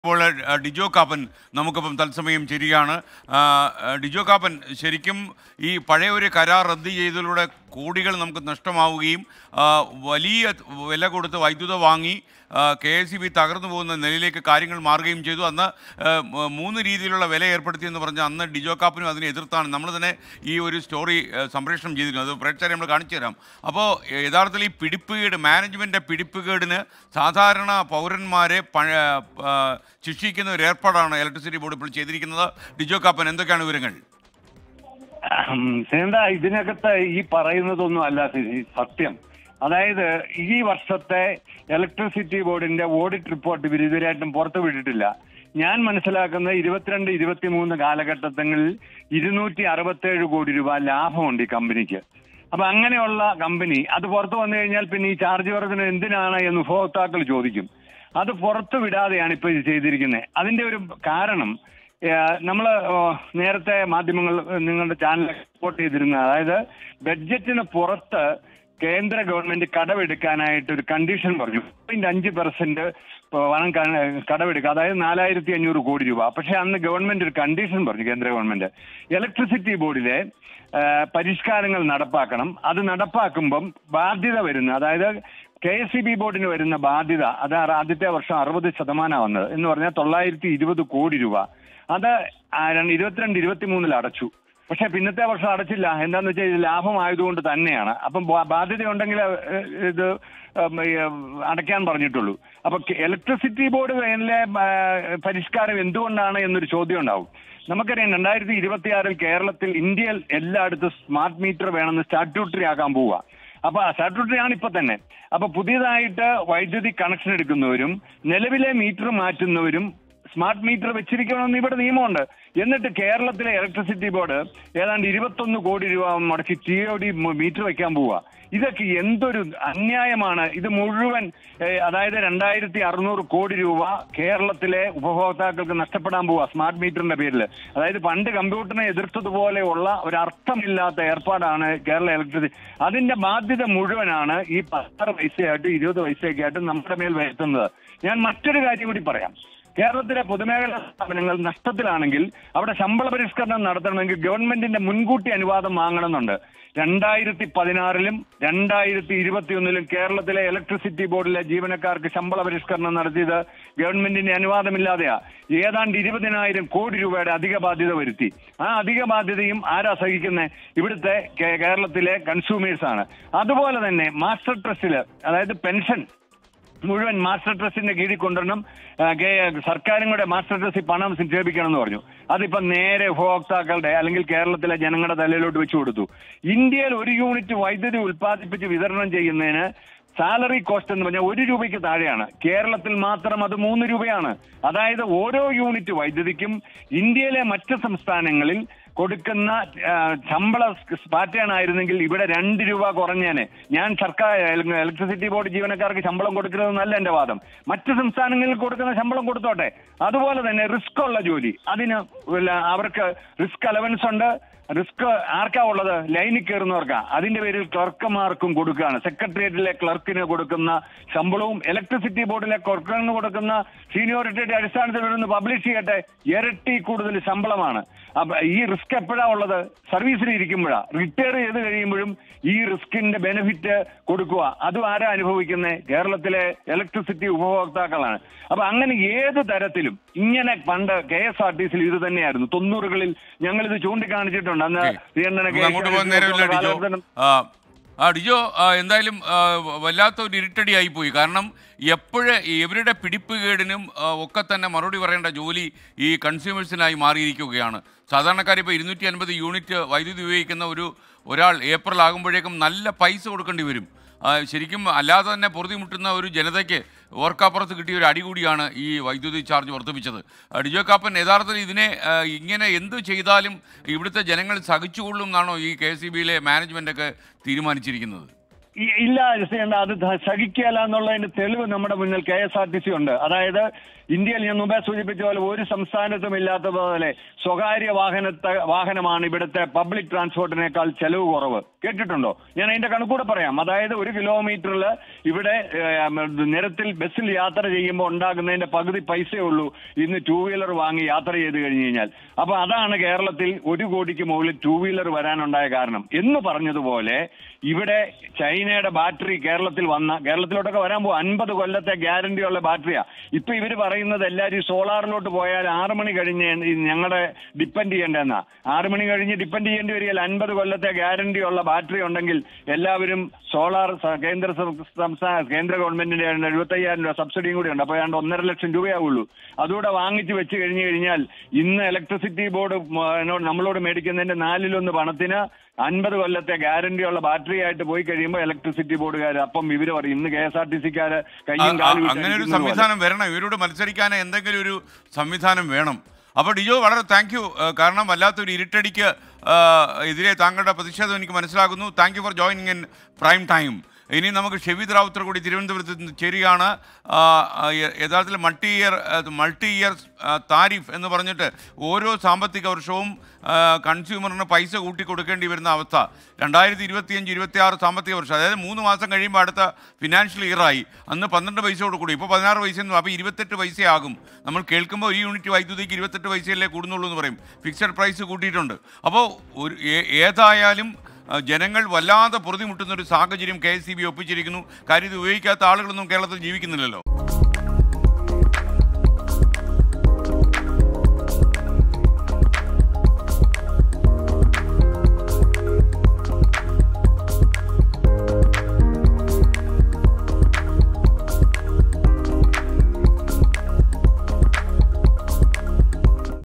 ഇപ്പോൾ ആ, ഡിജോ കാപ്പൻ നമുക്കിപ്പം തത്സമയം ചേരുകയാണ് ആ, ആ, ഡിജോ കാപ്പൻ ശരിക്കും ഈ പഴയ ഒരു കരാർ റദ്ദ് ചെയ്തതിലൂടെ കോടികൾ നമുക്ക് നഷ്ടമാവുകയും ആ, വലിയ വില കൊടുത്ത് വൈദ്യുത വാങ്ങി കെ എസ് സി ബി തകർന്നു പോകുന്ന നിലയിലേക്ക് കാര്യങ്ങൾ മാറുകയും ചെയ്തു അന്ന് ആ, മ- മൂന്ന് രീതിയിലുള്ള വില ഏർപ്പെടുത്തിയെന്ന് പറഞ്ഞ് അന്ന് ഡിജോ കാപ്പനും അതിനെ എതിർത്താണ് നമ്മൾ തന്നെ ഈ ഒരു സ്റ്റോറി ആ, സംപ്രേഷണം ചെയ്തിരുന്നു അത് പ്രേക്ഷകരെ നമ്മൾ കാണിച്ചു തരാം അപ്പോൾ യഥാർത്ഥത്തിൽ ഈ പിടിപ്പുകേട് മാനേജ്മെൻറ്റിൻ്റെ പിടിപ്പുകേടിന് സാധാരണ പൗരന്മാരെ പഴ ആ, ശിക്ഷിക്കുന്ന ഒരു ഏർപ്പാടാണ് ഇലക്ട്രിസിറ്റി ബോർഡ് ഇപ്പോൾ ചെയ്തിരിക്കുന്നത് ഡിജോ കാപ്പൻ എന്തൊക്കെയാണ് വിവരങ്ങൾ ഉം, സേന്ത ഇതിനകത്ത് ഈ പറയുന്നതൊന്നും അല്ല സി- സത്യം അതായത് ഈ വർഷത്തെ ഇലക്ട്രിസിറ്റി ബോർഡിന്റെ ഓഡിറ്റ് റിപ്പോർട്ട് ഇവർ ഇതുവരെയായിട്ടും പുറത്തു വിട്ടിട്ടില്ല ഞാൻ മനസ്സിലാക്കുന്ന ഇരുപത്തിരണ്ട് ഇരുപത്തിമൂന്ന് കാലഘട്ടങ്ങളിൽ ഇരുന്നൂറ്റി അറുപത്തേഴ് കോടി രൂപ ലാഭമുണ്ട് ഈ കമ്പനിക്ക് അപ്പൊ അങ്ങനെയുള്ള കമ്പനി അത് പുറത്തു വന്നു കഴിഞ്ഞാൽ പിന്നെ ഈ ചാർജ് വർധന എന്തിനാണ് എന്ന് ഉപഭോക്താക്കൾ ചോദിക്കും അത് പുറത്തു വിടാതെയാണ് ഇപ്പൊ ഇത് ചെയ്തിരിക്കുന്നത് അതിന്റെ ഒരു കാരണം നമ്മൾ നേരത്തെ മാധ്യമങ്ങൾ ഏഹ്, നിങ്ങളുടെ ചാനൽ റിപ്പോർട്ട് ചെയ്തിരുന്ന അതായത് ബഡ്ജറ്റിന് പുറത്ത് കേന്ദ്ര ഗവൺമെന്റ് കടമെടുക്കാനായിട്ട് ഒരു കണ്ടീഷൻ പറഞ്ഞു പോയിന്റ് അഞ്ച് പെർസെന്റ് പണം ക- കടമെടുക്കുക അതായത് നാലായിരത്തി അഞ്ഞൂറ് കോടി രൂപ പക്ഷെ അന്ന് ഗവൺമെന്റ് ഒരു കണ്ടീഷൻ പറഞ്ഞു കേന്ദ്ര ഗവൺമെന്റ് ഇലക്ട്രിസിറ്റി ബോർഡിലെ ആ, പരിഷ്കാരങ്ങൾ നടപ്പാക്കണം അത് നടപ്പാക്കുമ്പം ബാധ്യത വരുന്ന അതായത് കെ എസ് സി ബി ബോർഡിന് വരുന്ന ബാധ്യത അത് ആദ്യത്തെ വർഷം അറുപത് ശതമാനമാണ് വന്നത് എന്ന് പറഞ്ഞാൽ തൊള്ളായിരത്തി ഇരുപത് കോടി രൂപ അത് ആ രണ്ട് ഇരുപത്തിരണ്ട് ഇരുപത്തിമൂന്നിൽ അടച്ചു പക്ഷെ പിന്നത്തെ വർഷം അടച്ചില്ല എന്താന്ന് വെച്ചാൽ ഇത് ലാഭമായതുകൊണ്ട് തന്നെയാണ് അപ്പം ബാ- ബാധ്യത ഉണ്ടെങ്കിൽ ഏഹ്, ഇത് ഉം, ഈ, ഉം, അടയ്ക്കാൻ പറഞ്ഞിട്ടുള്ളൂ അപ്പൊ ഇലക്ട്രിസിറ്റി ബോർഡ് മേലെ പരിഷ്കാരം എന്തുകൊണ്ടാണ് എന്നൊരു ചോദ്യം ഉണ്ടാവും നമുക്കറിയാം രണ്ടായിരത്തി ഇരുപത്തിയാറിൽ കേരളത്തിൽ ഇന്ത്യയിൽ എല്ലായിടത്തും സ്മാർട്ട് മീറ്റർ വേണമെന്ന് സ്റ്റാറ്റ്യൂട്ടറി ആക്കാൻ പോവുക അപ്പൊ സ്റ്റാറ്റ്യൂട്ടറി ആണ് ഇപ്പൊ തന്നെ അപ്പൊ പുതിയതായിട്ട് വൈദ്യുതി കണക്ഷൻ എടുക്കുന്നവരും നിലവിലെ മീറ്റർ മാറ്റുന്നവരും സ്മാർട്ട് മീറ്റർ വെച്ചിരിക്കണമെന്ന് ഇവിടെ നിയമമുണ്ട് എന്നിട്ട് കേരളത്തിലെ ഇലക്ട്രിസിറ്റി ബോർഡ് ഏതാണ്ട് ഇരുപത്തൊന്ന് കോടി രൂപ മുടക്കി ടി ഒ ഡി മീറ്റർ വെക്കാൻ പോവുക ഇതൊക്കെ എന്തൊരു അന്യായമാണ് ഇത് മുഴുവൻ ഏഹ്, അതായത് രണ്ടായിരത്തി അറുന്നൂറ് കോടി രൂപ കേരളത്തിലെ ഉപഭോക്താക്കൾക്ക് നഷ്ടപ്പെടാൻ പോവുക സ്മാർട്ട് മീറ്ററിന്റെ പേരിൽ അതായത് പണ്ട് കമ്പ്യൂട്ടറിനെ എതിർത്തതുപോലെയുള്ള ഒരു അർത്ഥമില്ലാത്ത ഏർപ്പാടാണ് കേരള ഇലക്ട്രിസിറ്റി അതിന്റെ ബാധ്യത മുഴുവനാണ് ഈ പതിനാറ് പൈസയായിട്ടും ഇരുപത് പൈസയൊക്കെ ആയിട്ടും നമ്മുടെ മേൽ വരുത്തുന്നത് ഞാൻ മറ്റൊരു കാര്യം കൂടി പറയാം കേരളത്തിലെ പൊതുമേഖലാ സ്ഥാപനങ്ങൾ നഷ്ടത്തിലാണെങ്കിൽ അവിടെ ശമ്പള പരിഷ്കരണം നടത്തണമെങ്കിൽ ഗവൺമെന്റിന്റെ മുൻകൂട്ടി അനുവാദം വാങ്ങണമെന്നുണ്ട് രണ്ടായിരത്തി പതിനാറിലും രണ്ടായിരത്തി ഇരുപത്തിയൊന്നിലും കേരളത്തിലെ ഇലക്ട്രിസിറ്റി ബോർഡിലെ ജീവനക്കാർക്ക് ശമ്പള പരിഷ്കരണം നടത്തിയത് ഗവൺമെന്റിന്റെ അനുവാദമില്ലാതെയാ ഏതാണ്ട് ഇരുപതിനായിരം കോടി രൂപയുടെ അധിക ബാധ്യത വരുത്തി ആ അധിക ബാധ്യതയും ആരാ സഹിക്കുന്നത് ഇവിടുത്തെ കേ- കേരളത്തിലെ കൺസ്യൂമേഴ്സ് ആണ് അതുപോലെ തന്നെ മാസ്റ്റർ ട്രസ്റ്റില് അതായത് പെൻഷൻ മുഴുവൻ മാസ്റ്റർ ട്രസ്റ്റിന്റെ കീഴിൽ കൊണ്ടുവരണം ആ, കേ- സർക്കാരും കൂടെ മാസ്റ്റർ ട്രസ്റ്റിൽ പണം നിക്ഷേപിക്കണം എന്ന് പറഞ്ഞു അതിപ്പോ നേരെ ഉപഭോക്താക്കളുടെ അല്ലെങ്കിൽ കേരളത്തിലെ ജനങ്ങളുടെ തലയിലോട്ട് വെച്ചു കൊടുത്തു ഇന്ത്യയിൽ ഒരു യൂണിറ്റ് വൈദ്യുതി ഉൽപ്പാദിപ്പിച്ച് വിതരണം ചെയ്യുന്നതിന് സാലറി കോസ്റ്റ് എന്ന് പറഞ്ഞാൽ ഒരു രൂപയ്ക്ക് താഴെയാണ് കേരളത്തിൽ മാത്രം അത് മൂന്ന് രൂപയാണ് അതായത് ഓരോ യൂണിറ്റ് വൈദ്യുതിക്കും ഇന്ത്യയിലെ മറ്റ് സംസ്ഥാനങ്ങളിൽ കൊടുക്കുന്ന ആ, ശമ്പള പാറ്റേൺ ആയിരുന്നെങ്കിൽ ഇവിടെ രണ്ട് രൂപ കുറഞ്ഞേനെ ഞാൻ സർക്കാർ ഇലക്ട്രിസിറ്റി ബോർഡ് ജീവനക്കാർക്ക് ശമ്പളം കൊടുക്കരുതെന്നല്ല എന്റെ വാദം മറ്റ് സംസ്ഥാനങ്ങളിൽ കൊടുക്കുന്ന ശമ്പളം കൊടുത്തോട്ടെ അതുപോലെ തന്നെ റിസ്ക് ഉള്ള ജോലി അതിന് വല്ല അവർക്ക് റിസ്ക് അലവൻസ് ഉണ്ട് റിസ്ക് ആർക്കാ ഉള്ളത് ലൈനിൽ കയറുന്നവർക്കാ അതിന്റെ പേരിൽ ക്ലർക്കുമാർക്കും കൊടുക്കുകയാണ് സെക്രട്ടേറിയറ്റിലെ ക്ലർക്കിന് കൊടുക്കുന്ന ശമ്പളവും ഇലക്ട്രിസിറ്റി ബോർഡിലെ ക്ലർക്കിന് കൊടുക്കുന്ന സീനിയോറിറ്റിയുടെ അടിസ്ഥാനത്തിൽ വരുന്ന പബ്ലിഷ് ചെയ്യട്ടെ ഇരട്ടി കൂടുതൽ ശമ്പളമാണ് അപ്പൊ ഈ റിസ്ക് എപ്പോഴാ ഉള്ളത് സർവീസിൽ ഇരിക്കുമ്പോഴാ റിട്ടയർ ചെയ്ത് കഴിയുമ്പോഴും ഈ റിസ്കിന്റെ ബെനിഫിറ്റ് കൊടുക്കുക അതും ആരാ അനുഭവിക്കുന്നത് കേരളത്തിലെ ഇലക്ട്രിസിറ്റി ഉപഭോക്താക്കളാണ് അപ്പൊ അങ്ങനെ ഏത് തരത്തിലും ഇങ്ങനെ പണ്ട് കെ എസ് ആർ ടി സിയിൽ ഇത് തന്നെയായിരുന്നു തൊണ്ണൂറുകളിൽ ഞങ്ങൾ ഇത് ചൂണ്ടിക്കാണിച്ചിട്ടുണ്ട് അന്ന് ഓക്കേ. ശ്രീകണ്ഠനെ നമുക്ക് അങ്ങോട്ട് പോകാൻ നേരമില്ല ഡിജോ കാലഘട്ടം- ആ, ആ ഡിജോ ആ, എന്തായാലും ആ, വല്ലാത്ത ഒരു ഇരുട്ടടി ആയിപ്പോയി കാരണം എപ്പോഴ് ഇവരുടെ പിടിപ്പുകേടിനും ആ, ഒക്കെ തന്നെ മറുപടി പറയേണ്ട ജോലി ഈ കൺസ്യൂമേഴ്സിനായി മാറിയിരിക്കുകയാണ് സാധാരണക്കാർ ഇപ്പോൾ ഇരുന്നൂറ്റി അൻപത് യൂണിറ്റ് വൈദ്യുതി ഉപയോഗിക്കുന്ന ഒരു ഒരാൾ ഏപ്രിൽ ആകുമ്പോഴേക്കും നല്ല പൈസ കൊടുക്കേണ്ടി വരും ആ, ശരിക്കും അല്ലാതെ തന്നെ പൊറുതിമുട്ടുന്ന ഒരു ജനതയ്ക്ക് ഓർക്കാപ്പുറത്ത് കിട്ടിയ ഒരു അടി കൂടിയാണ് ഈ വൈദ്യുതി ചാർജ് വർദ്ധിപ്പിച്ചത് ആ, ഡിജോ കാപ്പൻ യഥാർത്ഥത്തിൽ ഇതിനെ ആ, ഇങ്ങനെ എന്ത് ചെയ്താലും ഇവിടുത്തെ ജനങ്ങൾ സഹിച്ചുകൊള്ളും എന്നാണോ ഈ കെ എസ് ബിയിലെ മാനേജ്മെൻ്റൊക്കെ തീരുമാനിച്ചിരിക്കുന്നത് ഈ- ഇല്ല ചെയ്യേണ്ട അത് ധ- സഹിക്കുകയില്ല എന്നുള്ളതിന്റെ തെളിവ് നമ്മുടെ മുന്നിൽ K S R T C ഉണ്ട് അതായത് ഇന്ത്യയിൽ ഞാൻ മുമ്പേ സൂചിപ്പിച്ച പോലെ ഒരു സംസ്ഥാനത്തും ഇല്ലാത്ത പോലെ സ്വകാര്യ വാഹനത്തെ വാഹനമാണ് ഇവിടുത്തെ പബ്ലിക് ട്രാൻസ്പോർട്ടിനേക്കാൾ ചെലവ് കുറവ് കേട്ടിട്ടുണ്ടോ ഞാൻ അതിന്റെ കണക്കൂടെ പറയാം അതായത് ഒരു കിലോമീറ്ററിൽ ഇവിടെ ഏഹ്, നിരത്തിൽ ബസ്സിൽ യാത്ര ചെയ്യുമ്പോൾ ഉണ്ടാകുന്നതിന്റെ പകുതി പൈസയേ ഉള്ളൂ ഇന്ന് ടൂ വീലർ വാങ്ങി യാത്ര ചെയ്ത് കഴിഞ്ഞു കഴിഞ്ഞാൽ അപ്പൊ അതാണ് കേരളത്തിൽ ഒരു കോടിക്ക് മുകളിൽ ടൂ വീലർ വരാനുണ്ടായ കാരണം എന്ന് പറഞ്ഞതുപോലെ ഇവിടെ ചൈനയുടെ ബാറ്ററി കേരളത്തിൽ വന്ന കേരളത്തിലോട്ടൊക്കെ വരാൻ പോകും അൻപത് കൊല്ലത്തെ ഗ്യാരണ്ടി ഉള്ള ബാറ്ററിയാ ഇപ്പൊ ഇവര് പറയുന്നത് എല്ലാവരും സോളാറിലോട്ട് പോയാൽ ആറ് മണി കഴിഞ്ഞ് ഞങ്ങളുടെ ഡിപ്പെൻഡ് ചെയ്യേണ്ടെന്നാ ആറ് മണി കഴിഞ്ഞ് ഡിപ്പെൻഡ് ചെയ്യേണ്ടി വരികയില്ല അൻപത് കൊല്ലത്തെ ഗ്യാരണ്ടി ഉള്ള ബാറ്ററി ഉണ്ടെങ്കിൽ എല്ലാവരും സോളാർ സ- കേന്ദ്ര സം- സംസ്ഥാന കേന്ദ്ര ഗവൺമെന്റിന്റെ എഴുപത്തയ്യായിരം രൂപ സബ്സിഡിയും കൂടി ഉണ്ട് അപ്പോൾ ഏതാണ്ട് ഒന്നര ലക്ഷം രൂപയാവുള്ളൂ അതുകൂടെ വാങ്ങിച്ച് വെച്ച് കഴിഞ്ഞു കഴിഞ്ഞാൽ ഇന്ന് ഇലക്ട്രിസിറ്റി ബോർഡ് മ- എന്നോട് നമ്മളോട് മേടിക്കുന്നതിന്റെ നാലിലൊന്ന് പണത്തിന് അൻപത് കൊല്ലത്തെ ഗ്യാരണ്ടി ഉള്ള ബാറ്ററി ആയിട്ട് പോയി കഴിയുമ്പോൾ ഇലക്ട്രിസിറ്റി ബോർഡുകാർ അപ്പം ഇവര് പറയും ഇന്ന് കെ എസ് ആർ ടി സിക്കാര് കയ്യും ആ, കാലും ഇട്ട് അങ്ങനെ ഒരു അടിക്കുന്നത് പോലെ. സംവിധാനം വരണം ഇവരോട് മത്സരിക്കാൻ എന്തെങ്കിലും ഒരു സംവിധാനം വേണം അപ്പോൾ ഡിജോ വളരെ താങ്ക് യു കാരണം വല്ലാത്തൊരു ഇരുട്ടടിക്ക് ആ, എതിരെ താങ്കളുടെ പ്രതിഷേധം എനിക്ക് മനസ്സിലാകുന്നു thank you for joining in prime time ഇനി നമുക്ക് ഷെവീദ് റാവുത്തർ കൂടി തിരുവനന്തപുരത്ത് നിന്ന് ചേരുകയാണ് ആ, ആ, യ- യഥാർത്ഥത്തിൽ multi year multi year tariff എന്ന് പറഞ്ഞിട്ട് ഓരോ സാമ്പത്തിക വർഷവും ആ, കൺസ്യൂമറിന് പൈസ കൂട്ടി കൊടുക്കേണ്ടി വരുന്ന അവസ്ഥ രണ്ടായിരത്തി ഇരുപത്തിയഞ്ച് ഇരുപത്തി ആറ് സാമ്പത്തിക വർഷം അതായത് മൂന്ന് മാസം കഴിയുമ്പോൾ അടുത്ത ഫിനാൻഷ്യൽ ഇയറായി അന്ന് പന്ത്രണ്ട് പൈസയോട് കൂടി ഇപ്പോൾ പതിനാറ് പൈസ എന്ന് അപ്പോൾ ഇരുപത്തെട്ട് പൈസയാകും നമ്മൾ കേൾക്കുമ്പോൾ ഒരു യൂണിറ്റ് വൈദ്യുതിക്ക് ഇരുപത്തെട്ട് പൈസയല്ലേ കൂടുന്നുള്ളൂ എന്ന് പറയും ഫിക്സഡ് പ്രൈസ് കൂട്ടിയിട്ടുണ്ട് അപ്പോൾ ഒരു ഏ- ഏതായാലും ആ, ജനങ്ങൾ വല്ലാതെ പൊറുതിമുട്ടുന്ന ഒരു സാഹചര്യം കെ എസ് സി ബി ഒപ്പിച്ചിരിക്കുന്നു കാര്യം ഇത് ഉപയോഗിക്കാത്ത ആളുകളൊന്നും കേരളത്തിൽ ജീവിക്കുന്നില്ലല്ലോ